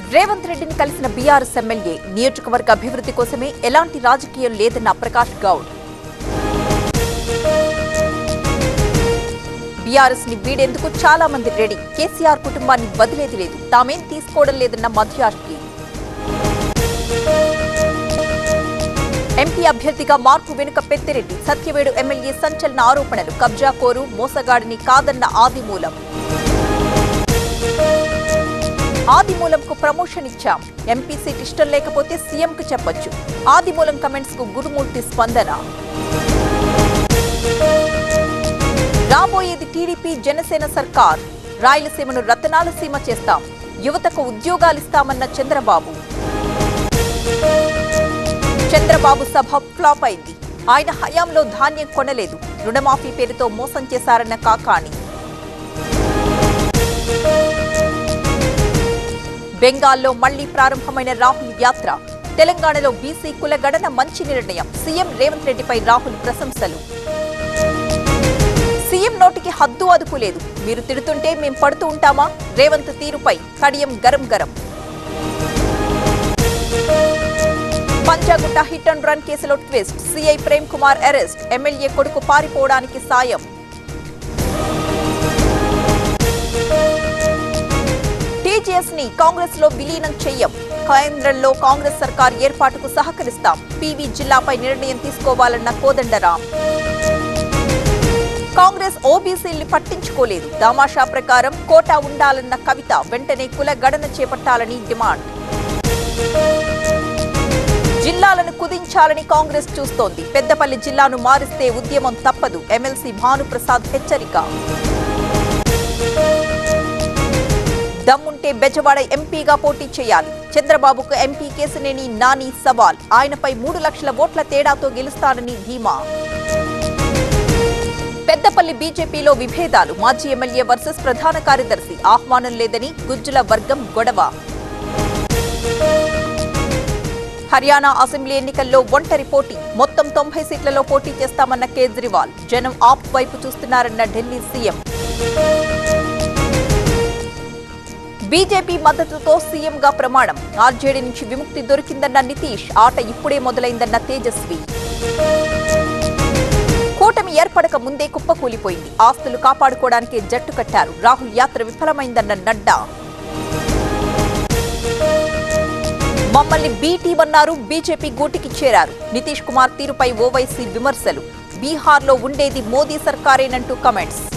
రేవంత్ రెడ్డిని కలిసిన BRS MLA నియోజకవర్గ అభివృద్ధి కోసమే ఎలాంటి రాజకీయం లేదన్న ప్రకాష్ గౌడ్ బీఆర్ఎస్ ని వీడేందుకు చాలా మంది రెడీ కేసీఆర్ కుటుంబాన్ని వదిలేది లేదు తామేం తీసుకోవడం లేదన్న మధ్యాష్కి ఎంపీ అభ్యర్థిగా మార్పు వెనుక పెద్దిరెడ్డి సత్యవేడు ఎమ్మెల్యే సంచలన ఆరోపణలు కబ్జా కోరు మోసగాడిని కాదన్న ఆదిమూలం ఆదిమూలంకు ప్రమోషన్ ఇచ్చాం ఎంపీ సీట్ ఇష్టం లేకపోతే సీఎంకు చెప్పొచ్చు ఆదిమూలం కమెంట్స్ కు గురుమూర్తి స్పందన రాబోయేది టీడీపీ జనసేన సర్కార్ రాయలసీమను రతనాల సీమ చేస్తాం యువతకు ఉద్యోగాలిస్తామన్న చంద్రబాబు చంద్రబాబు సభ ఫ్లాప్ అయింది ఆయన హయాంలో ధాన్యం కొనలేదు రుణమాఫీ పేరుతో మోసం చేశారన్న కాకాణి బెంగాల్లో మళ్లీ ప్రారంభమైన రాహుల్ యాత్ర తెలంగాణలో బీసీ కులగణన మంచి నిర్ణయం సీఎం రేవంత్ రెడ్డిపై రాహుల్ ప్రశంసలు సీఎం నోటికి హద్దు అదుపు లేదు మీరు తిడుతుంటే మేం పడుతూ ఉంటామా రేవంత్ తీరుపై కడియం గరం గరం పంజాగుట్ట హిట్ అండ్ రన్ కేసులో twist CI Prem Kumar arrest MLA కొడుకు పారిపోవడానికి సాయం టీజీఎస్ ని కాంగ్రెస్ లో విలీనం చెయ్యం కేంద్రంలో కాంగ్రెస్ సర్కార్ ఏర్పాటుకు సహకరిస్తాం పీవీ జిల్లాపై నిర్ణయం తీసుకోవాలన్న కోదండరాం కాంగ్రెస్ ఓబీసీల్ని పట్టించుకోలేదు దామాషా ప్రకారం కోటా ఉండాలన్న కవిత వెంటనే కుల గణన చేపట్టాలని డిమాండ్ జిల్లాలను కుదించాలని కాంగ్రెస్ చూస్తోంది పెద్దపల్లి జిల్లాను మారిస్తే ఉద్యమం తప్పదు ఎమ్మెల్సీ భానుప్రసాద్ హెచ్చరిక దమ్ముంటే బెజవాడ ఎంపీగా పోటీ చేయాలి చంద్రబాబుకు ఎంపీ కేసినేని నాని సవాల్ ఆయనపై మూడు లక్షల ఓట్ల తేడాతో గెలుస్తానని ధీమా పెద్దపల్లి బీజేపీలో విభేదాలు మాజీ ఎమ్మెల్యే వర్సెస్ ప్రధాన కార్యదర్శి ఆహ్వానం లేదని గుజ్జుల వర్గం గొడవ హర్యానా అసెంబ్లీ ఎన్నికల్లో ఒంటరి పోటీ మొత్తం తొంభై సీట్లలో పోటీ చేస్తామన్న కేజ్రీవాల్ జనం ఆప్ వైపు చూస్తున్నారన్న ఢిల్లీ సీఎం బీజేపీ మద్దతుతో సీఎంగా ప్రమాణం ఆర్జేడీ నుంచి విముక్తి దొరికిందన్న నితీష్ ఆట ఇప్పుడే మొదలైందన్న తేజస్వి కూటమి ఏర్పడక ముందే కుప్పకూలిపోయింది ఆస్తులు కాపాడుకోవడానికే జట్టు కట్టారు రాహుల్ యాత్ర విఫలమైందన్న నడ్డా మమ్మల్ని బీటీ అన్నారు బీజేపీ గూటికి చేరారు నితీష్ కుమార్ తీరుపై ఓవైసీ విమర్శలు బీహార్లో ఉండేది మోదీ సర్కారేనంటూ కమెంట్స్